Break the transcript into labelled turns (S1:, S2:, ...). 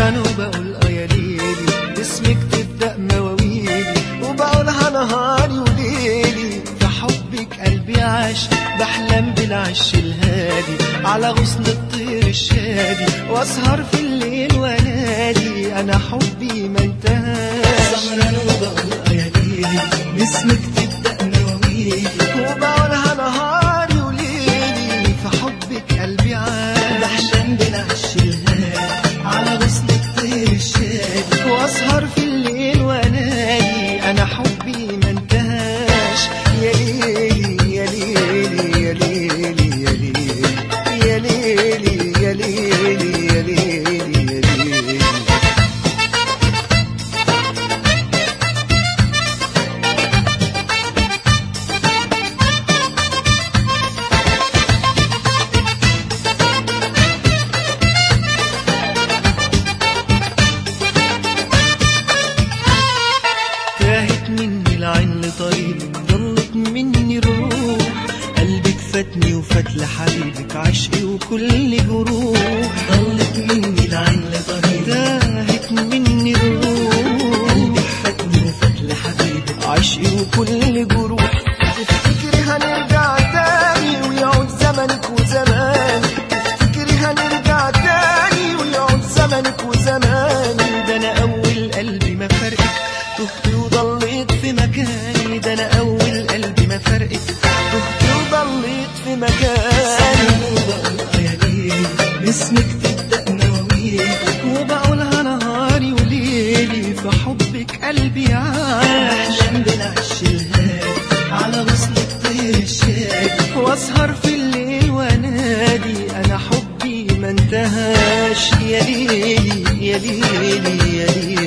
S1: سهران وبقول اه يا ليلي اسمك تبدأ مواويلي وبقولها نهاري وليلي في حبك قلبي عاش بحلم بالعش الهادي على غصن الطير الشادي واسهر في الليل وانادي انا حبي ما انتهاش
S2: سهران وبقول اه يا ليلي اسمك تبدأ مواويلي
S1: وبقولها نهاري وليلي في حبك قلبي عاش
S2: بحلم بالعش الهادي على غصن الطير الشادي
S1: واسهر في الليل وانادي انا حبي ما انتهاش يا ليلي يا ليلي يا ليلي يا ليلي يا ليلي يا ليلي يا ليلي يا ليلي تاهت مني العين لطريقك ضلت مني روح قلبك فاتني وفات لحبيبك عشقي وكل جروح
S2: ضلت مني العين لطريق
S1: تاهت مني روح
S2: قلبك فاتني وفات لحبيبك
S1: عشقي وكل جروح تفتكري هنرجع تاني ويعود زمنك وزماني تفتكري هنرجع تاني ويعود زمنك وزماني ده انا اول قلبي ما فرقك تهت وضليت في مكاني ده انا اول قلبي ما فرقك تهت وضليت في مكاني
S2: وبقول اه يا ليلي اسمك تبدأ مواويلي
S1: وبقولها نهاري وليلي في حبك قلبي عاش
S2: بحلم بالعش الهادي على غصن الطير الشادي
S1: واسهر في الليل وانادي انا حبي ما انتهاش يا ليلي يا ليلي يا ليلي